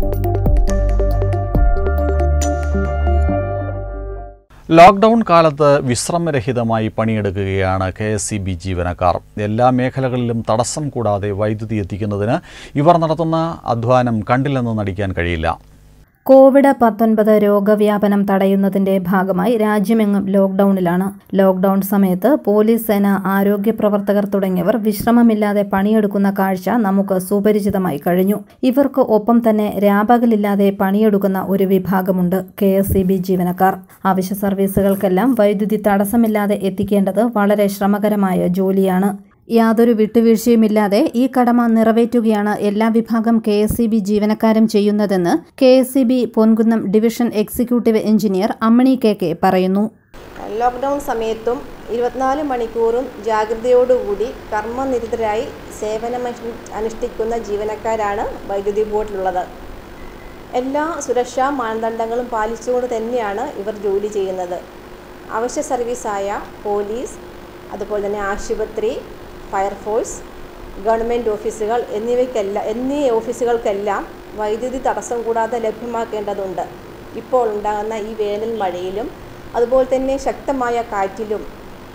lockdown കാലത്ത് വിശ്രമരഹിതമായി പണിയെടുക്കുകയാണ് കെ എസ് സി ബി ജീവനക്കാർ എല്ലാ മേഖലകളിലും തടസ്സം കൂടാതെ വൈദ്യുതി എത്തിക്കുന്നതിന് ഇവർ നടത്തുന്ന അധ്വാനം കണ്ടില്ലെന്ന് നടിക്കാൻ കഴിയില്ല കോവിഡ് പത്തൊൻപത് രോഗവ്യാപനം തടയുന്നതിന്റെ ഭാഗമായി രാജ്യമെങ്ങും ലോക്ക്ഡൌണിലാണ് ലോക്ക്ഡൌൺ സമയത്ത് പോലീസ് സേന ആരോഗ്യ പ്രവർത്തകർ തുടങ്ങിയവർ വിശ്രമമില്ലാതെ പണിയെടുക്കുന്ന കാഴ്ച നമുക്ക് സുപരിചിതമായി കഴിഞ്ഞു ഇവർക്ക് ഒപ്പം തന്നെ രാപകലില്ലാതെ പണിയെടുക്കുന്ന ഒരു വിഭാഗമുണ്ട് കെ എസ് സി ബി ജീവനക്കാർ അവശ്യ സർവീസുകൾക്കെല്ലാം വൈദ്യുതി തടസ്സമില്ലാതെ എത്തിക്കേണ്ടത് വളരെ ശ്രമകരമായ ജോലിയാണ് യാതൊരു വിട്ടുവീഴ്ചയുമില്ലാതെ ഈ കടമ നിറവേറ്റുകയാണ് എല്ലാ വിഭാഗം കെ എസ് സി ബി ജീവനക്കാരും ചെയ്യുന്നതെന്ന് K S C B Ponkunnam division executive engineer Ammani K K പറയുന്നു ലോക്ക്ഡൗൺ സമയത്തും ഇരുപത്തിനാല് മണിക്കൂറും ജാഗ്രതയോടുകൂടി കർമ്മനിരതരായി സേവനം അനുഷ്ഠിക്കുന്ന ജീവനക്കാരാണ് വൈദ്യുതി ബോർഡിലുള്ളത് എല്ലാ സുരക്ഷാ മാനദണ്ഡങ്ങളും പാലിച്ചുകൊണ്ട് തന്നെയാണ് ഇവർ ജോലി ചെയ്യുന്നത് അവശ്യ സർവീസായ പോലീസ് അതുപോലെ തന്നെ ആശുപത്രി ഫയർഫോഴ്സ് ഗവൺമെൻറ് ഓഫീസുകൾ എന്നിവയ്ക്കെല്ലാം എന്നീ ഓഫീസുകൾക്കെല്ലാം വൈദ്യുതി തടസ്സം കൂടാതെ ലഭ്യമാക്കേണ്ടതുണ്ട് ഇപ്പോൾ ഉണ്ടാകുന്ന ഈ വേനൽ മഴയിലും അതുപോലെ തന്നെ ശക്തമായ കാറ്റിലും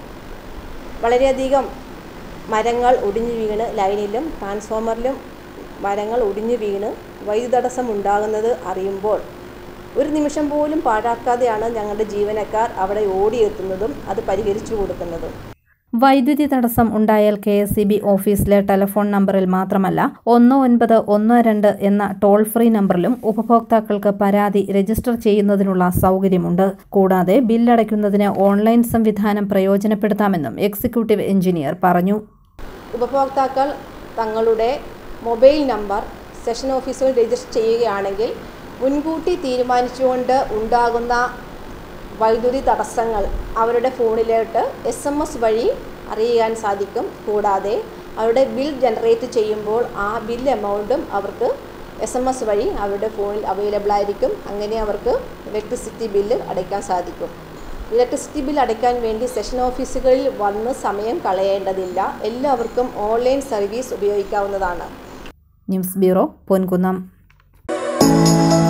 വളരെയധികം മരങ്ങൾ ഒടിഞ്ഞു വീണ് ലൈനിലും ട്രാൻസ്ഫോമറിലും മരങ്ങൾ ഒടിഞ്ഞു വീണ് വൈദ്യുതി തടസ്സം ഉണ്ടാകുന്നത് അറിയുമ്പോൾ ഒരു നിമിഷം പോലും പാഴാക്കാതെയാണ് ഞങ്ങളുടെ ജീവനക്കാർ അവിടെ ഓടിയെത്തുന്നതും അത് പരിഹരിച്ചു കൊടുക്കുന്നതും വൈദ്യുതി തടസ്സം ഉണ്ടായാൽ കെ എസ് സി ബി ഓഫീസിലെ ടെലിഫോൺ നമ്പറിൽ മാത്രമല്ല ഒന്ന് ഒൻപത് ഒന്ന് രണ്ട് എന്ന ടോൾ ഫ്രീ നമ്പറിലും ഉപഭോക്താക്കൾക്ക് പരാതി രജിസ്റ്റർ ചെയ്യുന്നതിനുള്ള സൗകര്യമുണ്ട് കൂടാതെ ബില്ലടയ്ക്കുന്നതിന് ഓൺലൈൻ സംവിധാനം പ്രയോജനപ്പെടുത്താമെന്നും എക്സിക്യൂട്ടീവ് എഞ്ചിനീയർ പറഞ്ഞു ഉപഭോക്താക്കൾ തങ്ങളുടെ മൊബൈൽ നമ്പർ സെഷൻ ഓഫീസുകൾ രജിസ്റ്റർ ചെയ്യുകയാണെങ്കിൽ മുൻകൂട്ടി തീരുമാനിച്ചുകൊണ്ട് ഉണ്ടാകുന്ന വൈദ്യുതി തടസ്സങ്ങൾ അവരുടെ ഫോണിലോട്ട് എസ് എം എസ് വഴി അറിയാൻ സാധിക്കും കൂടാതെ അവരുടെ ബിൽ ജനറേറ്റ് ചെയ്യുമ്പോൾ ആ ബിൽ എമൗണ്ടും അവർക്ക് എസ് എം എസ് വഴി അവരുടെ ഫോണിൽ അവൈലബിൾ ആയിരിക്കും അങ്ങനെ അവർക്ക് ഇലക്ട്രിസിറ്റി ബില്ല് അടയ്ക്കാൻ സാധിക്കും ഇലക്ട്രിസിറ്റി ബിൽ അടയ്ക്കാൻ വേണ്ടി സെഷൻ ഓഫീസുകളിൽ വന്ന് സമയം കളയേണ്ടതില്ല എല്ലാവർക്കും ഓൺലൈൻ സർവീസ് ഉപയോഗിക്കാവുന്നതാണ് ന്യൂസ് ബ്യൂറോ പൊൻകുന്നം